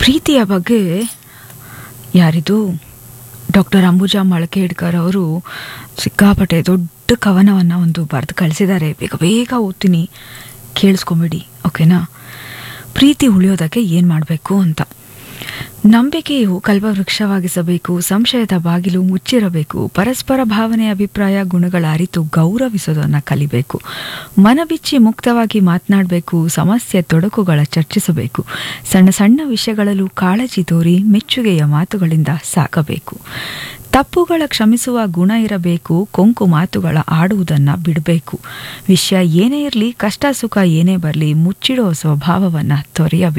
ಪ್ರೀತಿಯ ಬಗ್ಗೆ ಯಾರಿದು ಡಾಕ್ಟರ್ ಅಂಬುಜಾ ಮಳಕೇಡ್ಕರ್ ಅವರು ಸಿಕ್ಕಾಪಟ್ಟೆ ದೊಡ್ಡ ಕವನವನ್ನು ಒಂದು ಬರೆದು ಕಳಿಸಿದ್ದಾರೆ ಬೇಗ ಬೇಗ ಓದ್ತೀನಿ ಕೇಳಿಸ್ಕೊಂಬಿಡಿ ಓಕೆನಾ ಪ್ರೀತಿ ಉಳಿಯೋದಕ್ಕೆ ಏನು ಮಾಡಬೇಕು ಅಂತ ನಂಬಿಕೆಯು ಕಲ್ಪವೃಕ್ಷವಾಗಿಸಬೇಕು ಸಂಶಯದ ಬಾಗಿಲು ಮುಚ್ಚಿರಬೇಕು ಪರಸ್ಪರ ಭಾವನೆ ಅಭಿಪ್ರಾಯ ಗುಣಗಳ ಅರಿತು ಗೌರವಿಸೋದನ್ನು ಕಲಿಬೇಕು ಮನಬಿಚ್ಚಿ ಮುಕ್ತವಾಗಿ ಮಾತನಾಡಬೇಕು ಸಮಸ್ಯೆ ತೊಡಕುಗಳ ಚರ್ಚಿಸಬೇಕು ಸಣ್ಣ ಸಣ್ಣ ವಿಷಯಗಳಲ್ಲೂ ಕಾಳಜಿ ತೋರಿ ಮೆಚ್ಚುಗೆಯ ಮಾತುಗಳಿಂದ ಸಾಕಬೇಕು ತಪ್ಪುಗಳ ಕ್ಷಮಿಸುವ ಗುಣ ಇರಬೇಕು ಕೊಂಕು ಮಾತುಗಳ ಆಡುವುದನ್ನು ಬಿಡಬೇಕು ವಿಷಯ ಏನೇ ಇರಲಿ ಕಷ್ಟ ಸುಖ ಏನೇ ಬರಲಿ ಮುಚ್ಚಿಡೋ ಸ್ವಭಾವವನ್ನು ತೊರೆಯಬೇಕು